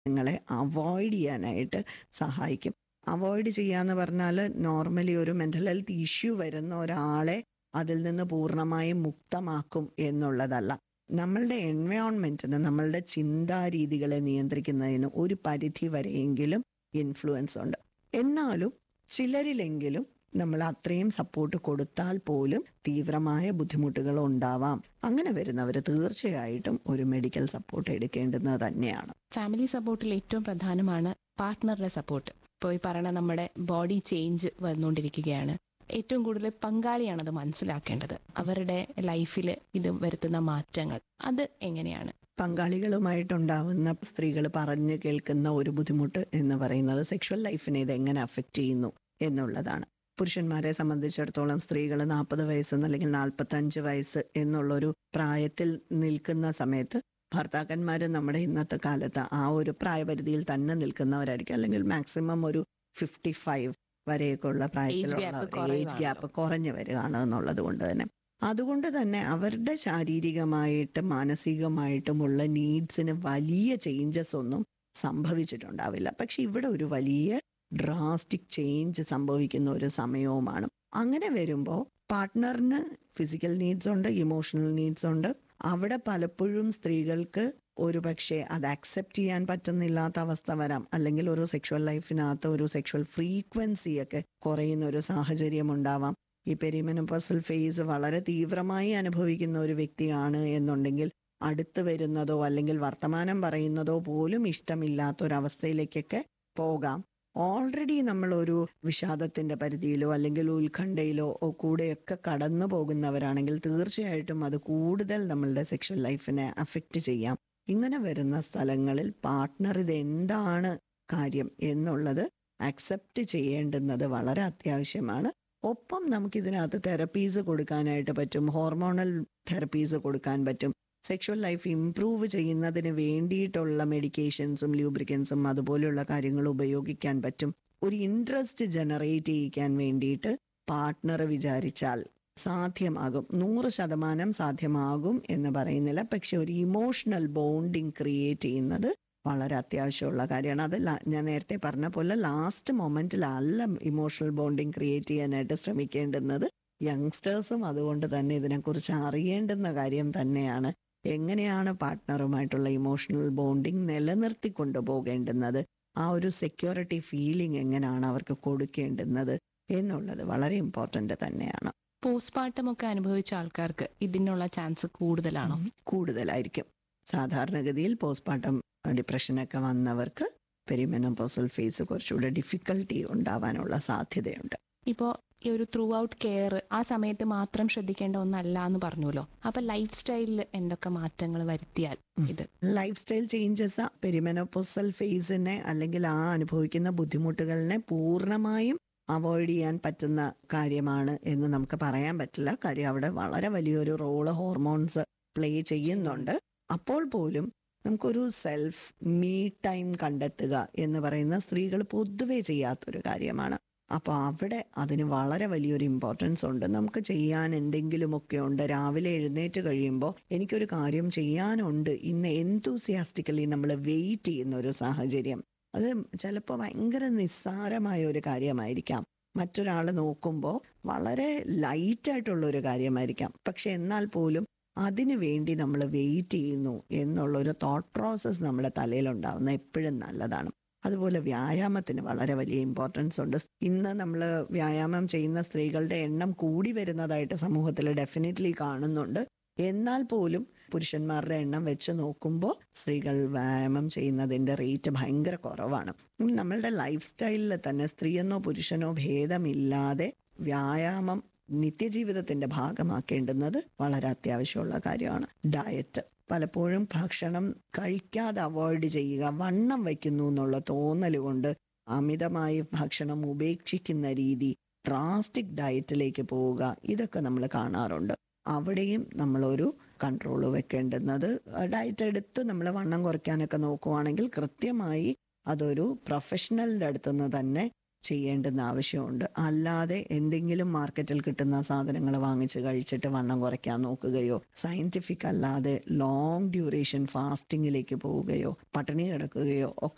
നിങ്ങളെ അവോയ്ഡ് ചെയ്യാനായിട്ട് സഹായിക്കും അവോയ്ഡ് ചെയ്യാന്ന് പറഞ്ഞാൽ നോർമലി ഒരു മെന്റൽ ഹെൽത്ത് ഇഷ്യൂ വരുന്ന ഒരാളെ അതിൽ നിന്ന് പൂർണ്ണമായും മുക്തമാക്കും എന്നുള്ളതല്ല നമ്മളുടെ എൻവയോൺമെന്റിന് നമ്മളുടെ ചിന്താരീതികളെ നിയന്ത്രിക്കുന്നതിന് ഒരു പരിധി വരെയെങ്കിലും ഇൻഫ്ലുവൻസ് ഉണ്ട് എന്നാലും ചിലരിലെങ്കിലും നമ്മൾ അത്രയും സപ്പോർട്ട് കൊടുത്താൽ പോലും തീവ്രമായ ബുദ്ധിമുട്ടുകൾ ഉണ്ടാവാം അങ്ങനെ വരുന്നവർ തീർച്ചയായിട്ടും ഒരു മെഡിക്കൽ സപ്പോർട്ട് എടുക്കേണ്ടുന്നത് തന്നെയാണ് ഫാമിലി സപ്പോർട്ടിൽ ഏറ്റവും പ്രധാനമാണ് പാർട്ട്ണറുടെ സപ്പോർട്ട് ഇപ്പോൾ ഈ പറയുന്ന നമ്മുടെ ബോഡി ചേഞ്ച് വന്നുകൊണ്ടിരിക്കുകയാണ് ഏറ്റവും കൂടുതൽ പങ്കാളിയാണ് അത് മനസ്സിലാക്കേണ്ടത് അവരുടെ ലൈഫിൽ ഇത് വരുത്തുന്ന മാറ്റങ്ങൾ അത് എങ്ങനെയാണ് പങ്കാളികളുമായിട്ടുണ്ടാവുന്ന സ്ത്രീകൾ പറഞ്ഞു കേൾക്കുന്ന ഒരു ബുദ്ധിമുട്ട് എന്ന് പറയുന്നത് സെക്ഷൽ ലൈഫിനെ ഇത് എങ്ങനെ അഫക്റ്റ് ചെയ്യുന്നു എന്നുള്ളതാണ് പുരുഷന്മാരെ സംബന്ധിച്ചിടത്തോളം സ്ത്രീകൾ നാൽപ്പത് വയസ്സ് അല്ലെങ്കിൽ നാൽപ്പത്തി അഞ്ച് വയസ്സ് എന്നുള്ളൊരു പ്രായത്തിൽ നിൽക്കുന്ന സമയത്ത് ഭർത്താക്കന്മാർ നമ്മുടെ ഇന്നത്തെ കാലത്ത് ആ ഒരു പ്രായപരിധിയിൽ തന്നെ നിൽക്കുന്നവരായിരിക്കും അല്ലെങ്കിൽ മാക്സിമം ഒരു ഫിഫ്റ്റി ഫൈവ് വരെയൊക്കെയുള്ള പ്രായത്തിലുള്ള ഏജ് കുറയുവാണല്ലോ. ഗ്യാപ്പ് കുറഞ്ഞു വരികയാണ് എന്നുള്ളത് കൊണ്ട് തന്നെ അതുകൊണ്ട് തന്നെ അവരുടെ ശാരീരികമായിട്ടും മാനസികമായിട്ടുമുള്ള നീഡ്സിന് വലിയ ചേഞ്ചസ് ഒന്നും സംഭവിച്ചിട്ടുണ്ടാവില്ല പക്ഷെ ഇവിടെ ഒരു വലിയ ഡ്രാസ്റ്റിക് ചേഞ്ച് സംഭവിക്കുന്ന ഒരു സമയവുമാണ് അങ്ങനെ വരുമ്പോൾ പാർട്ട്ണറിന് ഫിസിക്കൽ നീഡ്സ് ഉണ്ട് ഇമോഷണൽ നീഡ്സ് ഉണ്ട് അവിടെ പലപ്പോഴും സ്ത്രീകൾക്ക് ഒരു പക്ഷേ അത് അക്സെപ്റ്റ് ചെയ്യാൻ പറ്റുന്നില്ലാത്ത അവസ്ഥ വരാം അല്ലെങ്കിൽ ഒരു സെക്ഷൽ ലൈഫിനകത്ത് ഒരു സെക്ഷൽ ഫ്രീക്വൻസി ഒക്കെ കുറയുന്ന ഒരു സാഹചര്യം ഉണ്ടാവാം ഈ പെരിമെനോപ്പസൽ ഫേസ് വളരെ തീവ്രമായി അനുഭവിക്കുന്ന ഒരു വ്യക്തിയാണ് എന്നുണ്ടെങ്കിൽ അടുത്ത് വരുന്നതോ അല്ലെങ്കിൽ വർത്തമാനം പറയുന്നതോ പോലും ഇഷ്ടമില്ലാത്ത ഒരു അവസ്ഥയിലേക്കൊക്കെ പോകാം ഓൾറെഡി നമ്മൾ ഒരു വിഷാദത്തിന്റെ പരിധിയിലോ അല്ലെങ്കിൽ ഉത്കണ്ഠയിലോ ഓ കൂടെയൊക്കെ കടന്നു പോകുന്നവരാണെങ്കിൽ തീർച്ചയായിട്ടും അത് കൂടുതൽ നമ്മളുടെ സെക്ഷൽ ലൈഫിനെ അഫക്റ്റ് ചെയ്യാം ഇങ്ങനെ വരുന്ന സ്ഥലങ്ങളിൽ പാർട്ട്ണർ ഇത് എന്താണ് കാര്യം എന്നുള്ളത് അക്സെപ്റ്റ് ചെയ്യേണ്ടുന്നത് വളരെ അത്യാവശ്യമാണ് ഒപ്പം നമുക്ക് ഇതിനകത്ത് തെറപ്പീസ് കൊടുക്കാനായിട്ട് പറ്റും ഹോർമോണൽ തെറപ്പീസ് കൊടുക്കാൻ പറ്റും സെക്ഷൽ ലൈഫ് ഇംപ്രൂവ് ചെയ്യുന്നതിന് വേണ്ടിയിട്ടുള്ള മെഡിക്കേഷൻസും ലൂബ്രിക്കൻസും അതുപോലെയുള്ള കാര്യങ്ങൾ ഉപയോഗിക്കാൻ പറ്റും ഒരു ഇൻട്രസ്റ്റ് ജനറേറ്റ് ചെയ്യിക്കാൻ വേണ്ടിയിട്ട് പാർട്ട്ണർ വിചാരിച്ചാൽ സാധ്യമാകും നൂറ് ശതമാനം സാധ്യമാകും എന്ന് പറയുന്നില്ല പക്ഷെ ഒരു ഇമോഷണൽ ബോണ്ടിങ് ക്രിയേറ്റ് ചെയ്യുന്നത് വളരെ അത്യാവശ്യമുള്ള കാര്യമാണ് അത് ല- ഞാൻ നേരത്തെ പറഞ്ഞ പോലെ ലാസ്റ്റ് മൊമെന്റിലല്ല ഇമോഷണൽ ബോണ്ടിങ് ക്രിയേറ്റ് ചെയ്യാനായിട്ട് ശ്രമിക്കേണ്ടുന്നത് യങ്സ്റ്റേഴ്സും അതുകൊണ്ട് തന്നെ ഇതിനെക്കുറിച്ച് അറിയേണ്ടുന്ന കാര്യം തന്നെയാണ് എങ്ങനെയാണ് പാർട്ട്ണറുമായിട്ടുള്ള ഇമോഷണൽ ബോണ്ടിങ് നിലനിർത്തി കൊണ്ടുപോകേണ്ടുന്നത് ആ ഒരു സെക്യൂരിറ്റി ഫീലിംഗ് എങ്ങനെയാണ് അവർക്ക് കൊടുക്കേണ്ടുന്നത് എന്നുള്ളത് വളരെ ഇമ്പോർട്ടന്റ് തന്നെയാണ് പോസ്റ്റ്മോർട്ടം ഒക്കെ അനുഭവിച്ച ആൾക്കാർക്ക് ഇതിനുള്ള ചാൻസ് കൂടുതലാണോ കൂടുതലായിരിക്കും സാധാരണഗതിയിൽ പോസ്റ്റ്മോർട്ടം ഡിപ്രഷനൊക്കെ വന്നവർക്ക് പെരിമെനോപോസൽ ഫേസ് കുറച്ചുകൂടെ ഡിഫിക്കൽട്ടി ഉണ്ടാവാനുള്ള സാധ്യതയുണ്ട് ഇപ്പോ ഈ ഒരു ത്രൂ ഔട്ട് കെയർ ആ സമയത്ത് മാത്രം ശ്രദ്ധിക്കേണ്ട ഒന്നല്ല എന്ന് പറഞ്ഞല്ലോ അപ്പൊ ലൈഫ് സ്റ്റൈലിൽ എന്തൊക്കെ മാറ്റങ്ങൾ വരുത്തിയാൽ ഉം. ഇത് ലൈഫ് സ്റ്റൈൽ ചേഞ്ചസ് പെരിമെനോപോസൽ ഫേസിനെ അല്ലെങ്കിൽ ആ അനുഭവിക്കുന്ന ബുദ്ധിമുട്ടുകളിനെ പൂർണ്ണമായും അവോയ്ഡ് ചെയ്യാൻ പറ്റുന്ന കാര്യമാണ് എന്ന് നമുക്ക് പറയാൻ പറ്റില്ല കാര്യം അവിടെ വളരെ വലിയൊരു റോള് ഹോർമോൺസ് പ്ലേ ചെയ്യുന്നുണ്ട് അപ്പോൾ പോലും നമുക്കൊരു സെൽഫ് മീ ടൈം കണ്ടെത്തുക എന്ന് പറയുന്ന സ്ത്രീകൾ പൊതുവെ ചെയ്യാത്തൊരു കാര്യമാണ് അപ്പോൾ അവിടെ അതിന് വളരെ വലിയൊരു ഇമ്പോർട്ടൻസ് ഉണ്ട് നമുക്ക് ചെയ്യാൻ എന്തെങ്കിലുമൊക്കെ ഉണ്ട് രാവിലെ എഴുന്നേറ്റ് കഴിയുമ്പോൾ എനിക്കൊരു കാര്യം ചെയ്യാനുണ്ട് ഇന്ന് എന്തൂസിയാസ്റ്റിക്കലി നമ്മൾ വെയിറ്റ് ചെയ്യുന്ന ഒരു സാഹചര്യം അത് ചിലപ്പോൾ ഭയങ്കര നിസ്സാരമായ ഒരു കാര്യമായിരിക്കാം മറ്റൊരാൾ നോക്കുമ്പോൾ വളരെ ലൈറ്റ് ആയിട്ടുള്ള ഒരു കാര്യമായിരിക്കാം പക്ഷെ എന്നാൽ പോലും അതിനു വേണ്ടി നമ്മൾ വെയിറ്റ് ചെയ്യുന്നു എന്നുള്ള ഒരു തോട്ട് പ്രോസസ്സ് നമ്മുടെ തലയിലുണ്ടാവുന്ന എപ്പോഴും നല്ലതാണ് അതുപോലെ വ്യായാമത്തിന് വളരെ വലിയ ഇമ്പോർട്ടൻസ് ഉണ്ട് ഇന്ന് നമ്മൾ വ്യായാമം ചെയ്യുന്ന സ്ത്രീകളുടെ എണ്ണം കൂടി വരുന്നതായിട്ട് സമൂഹത്തിൽ ഡെഫിനറ്റ്ലി കാണുന്നുണ്ട് എന്നാൽ പോലും പുരുഷന്മാരുടെ എണ്ണം വെച്ച് നോക്കുമ്പോൾ സ്ത്രീകൾ വ്യായാമം ചെയ്യുന്നതിന്റെ റേറ്റ് ഭയങ്കര കുറവാണ് ഉം നമ്മളുടെ ലൈഫ് സ്റ്റൈലിൽ തന്നെ സ്ത്രീയെന്നോ പുരുഷനോ ഭേദമില്ലാതെ വ്യായാമം നിത്യജീവിതത്തിന്റെ ഭാഗമാക്കേണ്ടുന്നത് വളരെ അത്യാവശ്യമുള്ള കാര്യമാണ് ഡയറ്റ് പലപ്പോഴും ഭക്ഷണം കഴിക്കാതെ അവോയ്ഡ് ചെയ്യുക വണ്ണം വയ്ക്കുന്നു എന്നുള്ള തോന്നൽ കൊണ്ട് അമിതമായി ഭക്ഷണം ഉപേക്ഷിക്കുന്ന രീതി ഡ്രാസ്റ്റിക് ഡയറ്റിലേക്ക് പോവുക ഇതൊക്കെ നമ്മൾ കാണാറുണ്ട് അവിടെയും നമ്മളൊരു കൺട്രോൾ വെക്കേണ്ടുന്നത് ഡയറ്റ് എടുത്ത് നമ്മൾ വണ്ണം കുറയ്ക്കാനൊക്കെ നോക്കുവാണെങ്കിൽ കൃത്യമായി അതൊരു പ്രൊഫഷണലിന്റെ അടുത്തുനിന്ന് തന്നെ ചെയ്യേണ്ടുന്ന ആവശ്യമുണ്ട് അല്ലാതെ എന്തെങ്കിലും മാർക്കറ്റിൽ കിട്ടുന്ന സാധനങ്ങൾ വാങ്ങിച്ച് കഴിച്ചിട്ട് വണ്ണം കുറയ്ക്കാൻ നോക്കുകയോ സയന്റിഫിക് അല്ലാതെ ലോങ് ഡ്യൂറേഷൻ ഫാസ്റ്റിങ്ങിലേക്ക് പോവുകയോ പട്ടിണി കിടക്കുകയോ ഒക്കെ